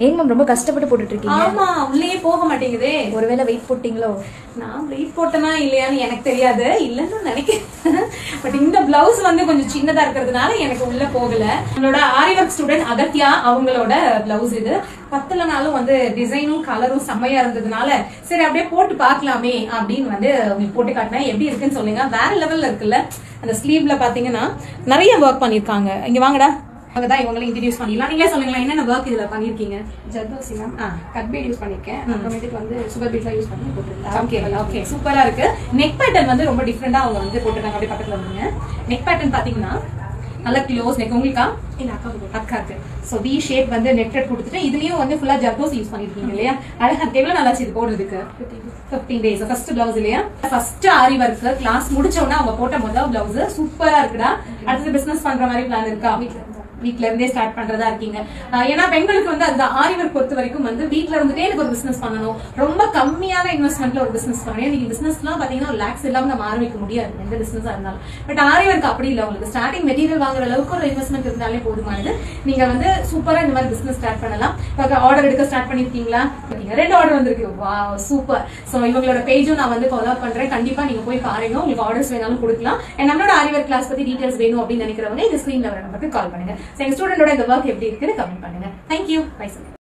ஏங்க மேம் ரொம்ப கஷ்டப்பட்டு போட்டுட்டு இருக்கீங்க ஆமா உள்ளேயே போக மாட்டேங்குதே ஒருவேளை வெயிட் போட்டீங்களோ நான் வெயிட் போட்டனா இல்லையான்னு எனக்கு தெரியாது இல்லைன்னு நினைக்கிறேன் பட் இந்த பிளவுஸ் வந்து கொஞ்சம் சின்னதா இருக்கிறதுனால எனக்கு உள்ள போகல நம்மளோட ஆரி ஒர்க் ஸ்டூடெண்ட் அகத்யா அவங்களோட பிளவுஸ் இது பத்தலனாலும் வந்து டிசைனும் கலரும் செம்மையா இருந்ததுனால சரி அப்படியே போட்டு பார்க்கலாமே அப்படின்னு வந்து உங்களுக்கு போட்டு காட்டினேன் எப்படி இருக்குன்னு சொல்லுங்க வேற லெவல்ல இருக்குல்ல அந்த ஸ்லீவ்ல பாத்தீங்கன்னா நிறைய ஒர்க் பண்ணிருக்காங்க இங்க வாங்கடா அங்கதான் இவங்களை இன்ட்ரடியூஸ் பண்ணிடலாம் நீங்களே சொல்லுங்களேன் என்னென்ன ஒர்க் இதுல பண்ணிருக்கீங்க zardozi ma'am cut bead use பண்ணிருக்கேன் அப்புறமேட்டுக்கு வந்து சுகர் பீட்லாம் யூஸ் பண்ணி போட்டுருக்கேன் ஓகே ஓகே சூப்பரா இருக்கு நெக் பேட்டர்ன் வந்து ரொம்ப டிஃப்ரெண்டா அவங்க வந்து போட்டுருக்காங்க அப்படியே பக்கத்துல வந்துங்க நெக் பேட்டர்ன் பாத்தீங்கன்னா நல்ல க்ளோஸ் நெக் உங்களுக்கா இல்லை அக்கா அக்காக்கு ஸோ வி ஷேப் வந்து நெட்டட் கொடுத்துட்டு இதுலயும் வந்து ஃபுல்லா ஜர்தோஸ் யூஸ் பண்ணிருக்கீங்க இல்லையா அழகா இருக்கு. எவ்வளவு நல்லாச்சு இது போடுறதுக்கு ஃபிஃப்டீன் டேஸ் ஃபர்ஸ்ட் பிளவுஸ் இல்லையா ஃபர்ஸ்ட் ஆரி ஒர்க் கிளாஸ் முடிச்ச உடனே அவங்க போட்ட முதல் பிளவுஸ் சூப்பரா இருக்குடா அடுத்து பிசினஸ் பண்ற மாதிரி பிளான் இருக்கா வீட்ல இருந்தே ஸ்டார்ட் பண்றதா இருக்கீங்க ஆஹ் ஏன்னா பெண்களுக்கு வந்து அந்த ஆரி ஒர்க் பொறுத்த வரைக்கும் வந்து வீட்ல இருந்துட்டே எனக்கு ஒரு பிசினஸ் பண்ணணும் ரொம்ப கம்மியான இன்வெஸ்ட்மெண்ட்ல ஒரு பிசினஸ் பண்ணணும் நீங்க பிசினஸ்லாம் பாத்தீங்கன்னா லேக்ஸ் இல்லாம நம்ம ஆரம்பிக்க முடியாது எந்த பிசினஸா இருந்தாலும் பட் ஆரி ஒர்க் அப்படி இல்ல உங்களுக்கு ஸ்டார்டிங் மெட்டீரியல் வாங்குற அளவுக்கு ஒரு இன்வெஸ்ட்மெண்ட் இருந்தாலே போதுமானது நீங்க வந்து சூப்பரா இந்த மாதிரி பிசினஸ் ஸ்டார்ட் பண்ணலாம் ஆர்டர் எடுக்க ஸ்டார்ட் பண்ணிருக்கீங்களா இருக்கீங்க. ரெண்டு ஆர்டர் வந்திருக்கு வா சூப்பர் சோ இவங்களோட பேஜும் நான் வந்து ஃபாலோ பண்றேன் கண்டிப்பா நீங்க போய் பாருங்க உங்களுக்கு ஆர்டர்ஸ் வேணாலும் கொடுக்கலாம் And நம்மளோட ஆரி ஒர்க் கிளாஸ் பத்தி டீடைல்ஸ் வேணும் அப்படின்னு நினைக்கிறவங்க இந்த ஸ்கிரீன்ல வர நம்பருக்கு கால் பண்ணுங்க So, எங்க ஸ்டூடெண்டோட இந்த ஒர்க் எப்படி இருக்குன்னு கமெண்ட் பண்ணுங்க தேங்க்யூ பை சார்